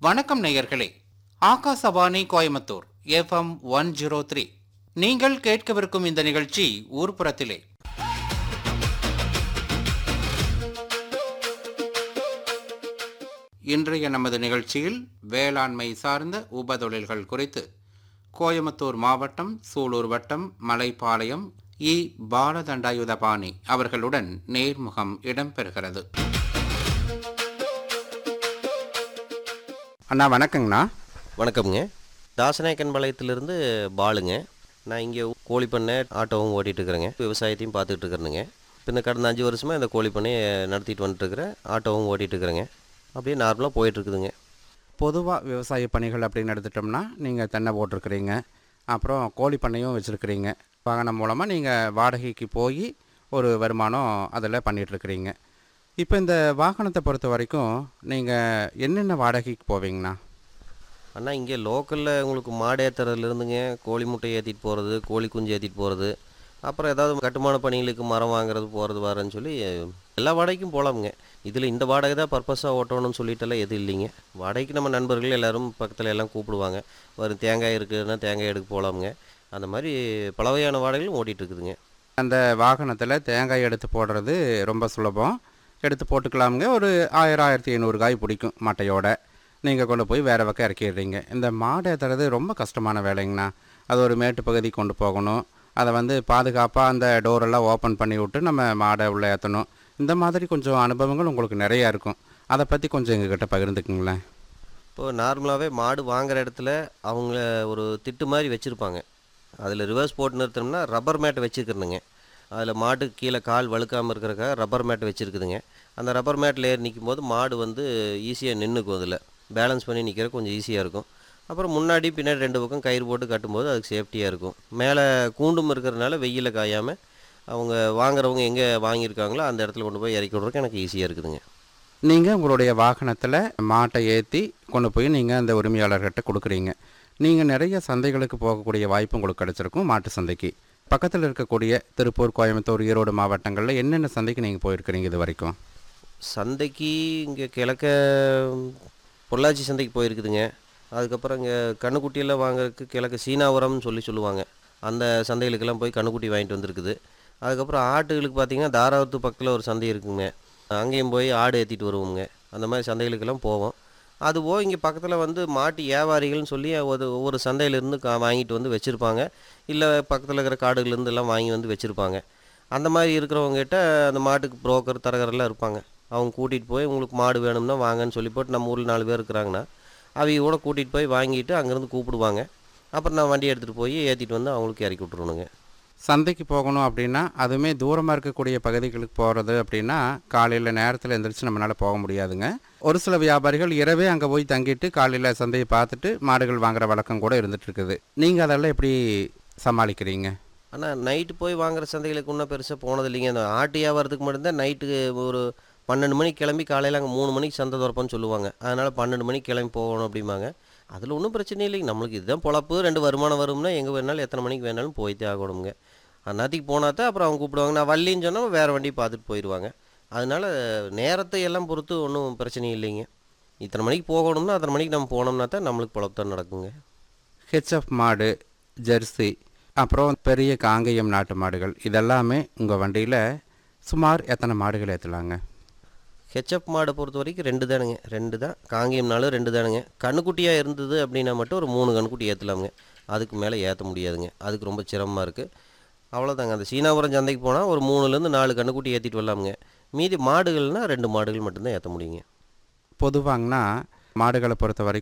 வணக்கம் நேயர்களே Akashvani Coimbatore FM one zero three நீங்கள் கேட்கவிருக்கும் இந்த நிகழ்ச்சி ஊர்ப்புறத்திலே இன்றைய நமது நிகழ்ச்சியில் வேளாண்மை சார்ந்த உபதொழில்கள் குறித்து கோயம்புத்தூர் மாவட்டம் சூலூர் வட்டம் மலைப்பாளையம் இ பாலதண்டாயுதபாணி அவர்களுடன் நேர்முகம் இடம்பெறுகிறது அண்ணா வணக்கங்கண்ணா வணக்கம்ங்க தாசநாயக்கன்பாளையத்திலிருந்து பாலுங்க நான் இங்கே கோழி பண்ணை ஆட்டோவும் ஓட்டிகிட்டு இருக்கிறேங்க விவசாயத்தையும் பார்த்துட்டு இருக்கிறேனுங்க இப்போ இந்த கடந்த அஞ்சு வருஷமாக இந்த கோழி பண்ணையை நடத்திட்டு வந்துட்டுருக்கிறேன் ஆட்டோவும் ஓட்டிகிட்டு இருக்கிறேங்க அப்படியே நார்மலாக போயிட்டுருக்குதுங்க பொதுவாக விவசாய பணிகள் அப்படின்னு எடுத்துட்டோம்னா நீங்கள் தென்னை போட்டிருக்கிறீங்க அப்புறம் கோழி பண்ணையும் வச்சுருக்கிறீங்க வாகனம் மூலமாக நீங்கள் வாடகைக்கு போய் ஒரு வருமானம் அதில் பண்ணிகிட்ருக்கிறீங்க இப்போ இந்த வாகனத்தை பொறுத்த வரைக்கும் நீங்கள் என்னென்ன வாடகைக்கு போவீங்கண்ணா அண்ணா இங்கே லோக்கலில் உங்களுக்கு மாடு ஏற்றுறதுலேருந்துங்க கோழி முட்டை ஏற்றிட்டு போகிறது கோழி குஞ்சு ஏற்றிட்டு போகிறது அப்புறம் ஏதாவது கட்டுமான பணிகளுக்கு மரம் வாங்குறது போகிறது வரேன்னு சொல்லி எல்லா வாடகைக்கும் போகலாமுங்க இதில் இந்த வாடகை தான் பர்பஸாக ஓட்டணும்னு சொல்லிட்டெல்லாம் எதுவும் இல்லைங்க வாடகைக்கு நம்ம நண்பர்கள் எல்லாரும் பக்கத்தில் எல்லாம் கூப்பிடுவாங்க வரும் தேங்காய் இருக்குதுன்னா தேங்காய் எடுக்க போகலாமுங்க அந்த மாதிரி பல வகையான வாடகைகளும் ஓட்டிகிட்டு இருக்குதுங்க அந்த வாகனத்தில் தேங்காய் எடுத்து போடுறது ரொம்ப சுலபம் எடுத்து போட்டுக்கலாமுங்க ஒரு ஆயிரம் ஆயிரத்தி ஐநூறு காய் பிடிக்கும் மட்டையோட நீங்கள் கொண்டு போய் வேறு பக்கம் இறக்கிடுறீங்க இந்த மாடு ஏற்றுறது ரொம்ப கஷ்டமான வேலைங்கண்ணா அது ஒரு மேட்டு பகுதி கொண்டு போகணும் அதை வந்து பாதுகாப்பாக அந்த டோரெல்லாம் ஓப்பன் பண்ணி விட்டு நம்ம மாடை உள்ளே ஏற்றணும் இந்த மாதிரி கொஞ்சம் அனுபவங்கள் உங்களுக்கு நிறையா இருக்கும் அதை பற்றி கொஞ்சம் எங்ககிட்ட பகிர்ந்துக்குங்களேன் இப்போது நார்மலாகவே மாடு வாங்குற இடத்துல அவங்க ஒரு திட்டு மாதிரி வச்சுருப்பாங்க அதில் ரிவர்ஸ் போட்டு நிறுத்தணும்னா ரப்பர் மேட் வச்சுருக்கணுங்க அதில் மாட்டுக்கு கீழே கால் வழுக்காமல் இருக்கிறக்காக ரப்பர் மேட் வச்சுருக்குதுங்க அந்த ரப்பர் மேட்டில் ஏறி நிற்கும் போது மாடு வந்து ஈஸியாக நின்றுக்கும் அதில் பேலன்ஸ் பண்ணி நிற்கிற கொஞ்சம் ஈஸியாக இருக்கும் அப்புறம் முன்னாடி பின்னாடி ரெண்டு பக்கம் கயிறு போட்டு கட்டும்போது அதுக்கு சேஃப்டியாக இருக்கும் மேலே கூண்டும் இருக்கிறதுனால வெயிலில் காயாமல் அவங்க வாங்குறவங்க எங்கே வாங்கியிருக்காங்களோ அந்த இடத்துல கொண்டு போய் இறக்கி விட்றதுக்கு எனக்கு ஈஸியாக இருக்குதுங்க நீங்கள் உங்களுடைய வாகனத்தில் மாட்டை ஏற்றி கொண்டு போய் நீங்கள் அந்த உரிமையாளர்கிட்ட கொடுக்குறீங்க நீங்கள் நிறைய சந்தைகளுக்கு போகக்கூடிய வாய்ப்பு உங்களுக்கு கிடச்சிருக்கும் மாட்டு சந்தைக்கு பக்கத்தில் இருக்கக்கூடிய திருப்பூர் கோயம்புத்தூர் ஈரோடு மாவட்டங்களில் என்னென்ன சந்தைக்கு நீங்கள் போயிருக்கிறீங்க இது வரைக்கும் சந்தைக்கு இங்கே கிழக்க பொள்ளாச்சி சந்தைக்கு போயிருக்குதுங்க அதுக்கப்புறம் இங்கே கண்ணுக்குட்டியெல்லாம் வாங்குறதுக்கு கிழக்கு சீனாபுரம்னு சொல்லி சொல்லுவாங்க அந்த சந்தைகளுக்கெல்லாம் போய் கண்ணுக்குட்டி வாங்கிட்டு வந்திருக்குது அதுக்கப்புறம் ஆட்டுகளுக்கு பார்த்தீங்கன்னா தாராவத்து பக்கத்தில் ஒரு சந்தை இருக்குங்க அங்கேயும் போய் ஆடு ஏற்றிட்டு வருவோங்க அந்த மாதிரி சந்தைகளுக்கெல்லாம் போவோம் அதுவோ இங்கே பக்கத்தில் வந்து மாட்டு வியாபாரிகள்னு சொல்லி ஒரு ஒவ்வொரு சந்தையிலேருந்து கா வாங்கிட்டு வந்து வச்சுருப்பாங்க இல்லை பக்கத்தில் இருக்கிற காடுகள்லேருந்து எல்லாம் வாங்கி வந்து வச்சுருப்பாங்க அந்த மாதிரி இருக்கிறவங்ககிட்ட அந்த மாட்டுக்கு புரோக்கர் தரகரெல்லாம் இருப்பாங்க அவங்க கூட்டிகிட்டு போய் உங்களுக்கு மாடு வேணும்னா வாங்கன்னு சொல்லி போட்டு நம்ம ஊரில் நாலு பேர் இருக்கிறாங்கன்னா அவங்க கூட கூட்டிகிட்டு போய் வாங்கிட்டு அங்கேருந்து கூப்பிடுவாங்க அப்புறம் நான் வண்டி எடுத்துகிட்டு போய் ஏற்றிட்டு வந்து அவங்களுக்கு இறக்கி விட்ருணுங்க சந்தைக்கு போகணும் அப்படின்னா அதுவுமே தூரமாக இருக்கக்கூடிய பகுதிகளுக்கு போகிறது அப்படின்னா காலையில் நேரத்தில் எந்திரிச்சு நம்மளால் போக முடியாதுங்க ஒரு சில வியாபாரிகள் இரவே அங்கே போய் தங்கிட்டு காலையில் சந்தையை பார்த்துட்டு மாடுகள் வாங்குற வழக்கம் கூட இருந்துட்டு இருக்குது நீங்கள் அதெல்லாம் எப்படி சமாளிக்கிறீங்க ஆனால் நைட்டு போய் வாங்குற சந்தைகளுக்கு இன்னும் பெருசாக போனது இல்லைங்க அந்த ஆட்டு வியாபாரத்துக்கு மட்டும்தான் நைட்டுக்கு ஒரு பன்னெண்டு மணிக்கு கிளம்பி காலையில் அங்கே மூணு மணிக்கு சந்தை திறப்போன்னு சொல்லுவாங்க அதனால் பன்னெண்டு மணிக்கு கிளம்பி போகணும் அப்படிம்பாங்க அதில் ஒன்றும் பிரச்சனை இல்லைங்க நம்மளுக்கு இதுதான் பொழப்பு ரெண்டு வருமானம் வரும்னா எங்கே வேணாலும் எத்தனை மணிக்கு வேணாலும் போய்த்தே ஆகணுங்க அந்நாத்திக்கு போனால் தான் அப்புறம் அவங்க கூப்பிடுவாங்க நான் வள்ளின்னு சொன்னால் வேறு வண்டி பார்த்துட்டு போயிடுவாங்க அதனால் நேரத்தை எல்லாம் பொறுத்து ஒன்றும் பிரச்சனை இல்லைங்க இத்தனை மணிக்கு போகணும்னா அத்தனை மணிக்கு நம்ம போனோம்னா தான் நம்மளுக்கு பொழப்பு தான் நடக்குங்க ஹெச்எஃப் மாடு ஜெர்சி அப்புறம் பெரிய காங்கேயம் நாட்டு மாடுகள் இதெல்லாமே உங்கள் வண்டியில் சுமார் எத்தனை மாடுகள் ஏற்றலாங்க ஹெச்எப் மாடை பொறுத்த வரைக்கும் ரெண்டு தானுங்க ரெண்டு தான் காங்கேயம்னாலும் ரெண்டு தானுங்க கண்ணுக்குட்டியாக இருந்தது அப்படின்னா மட்டும் ஒரு மூணு கண்ணுக்குட்டி ஏற்றலாமுங்க அதுக்கு மேலே ஏற்ற முடியாதுங்க அதுக்கு ரொம்ப சிரமமாக இருக்குது அவ்வளோதாங்க அந்த சீனாபுரம் சந்தைக்கு போனால் ஒரு மூணுலேருந்து நாலு கண்ணுக்குட்டி ஏற்றிட்டு வரலாமுங்க மீதி மாடுகள்னால் ரெண்டு மாடுகள் மட்டும்தான் ஏற்ற முடியுங்க பொதுவாங்கன்னா மாடுகளை பொறுத்த வரைக்கும்